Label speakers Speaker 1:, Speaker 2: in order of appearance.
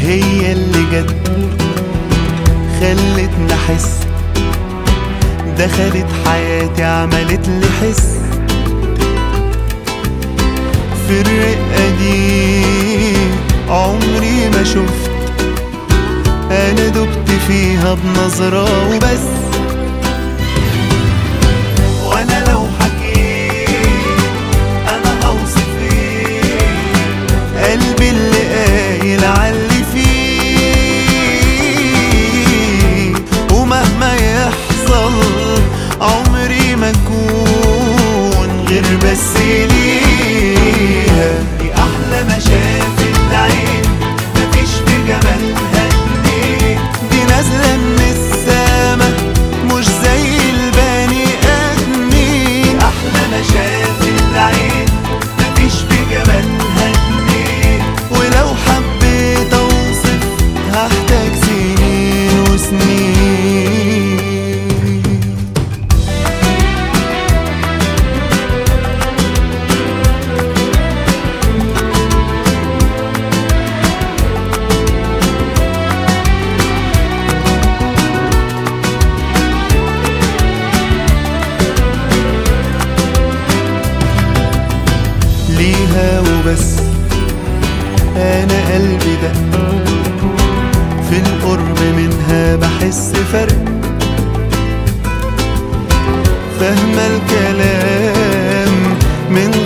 Speaker 1: هي اللي جت خلتني احس دخلت حياتي عملت لي حس في الرقة دي عمري ما شفت انا دبت فيها بنظرة وبس وانا لو حكيت انا هوصف ايه قلبي اللي قايل عاللي فيه ومهما يحصل عمري ما اكون غير بس ليها دي احلى ما شافت العين مفيش في جمالها اتنين دي نازله من السما مش زي البني ادمين احلى ما شافت العين مفيش في جمالها اتنين ولو حبيت اوصف هحتاج سنين وسنين ليها وبس انا قلبي ده في القرب منها بحس فرق فاهمة الكلام من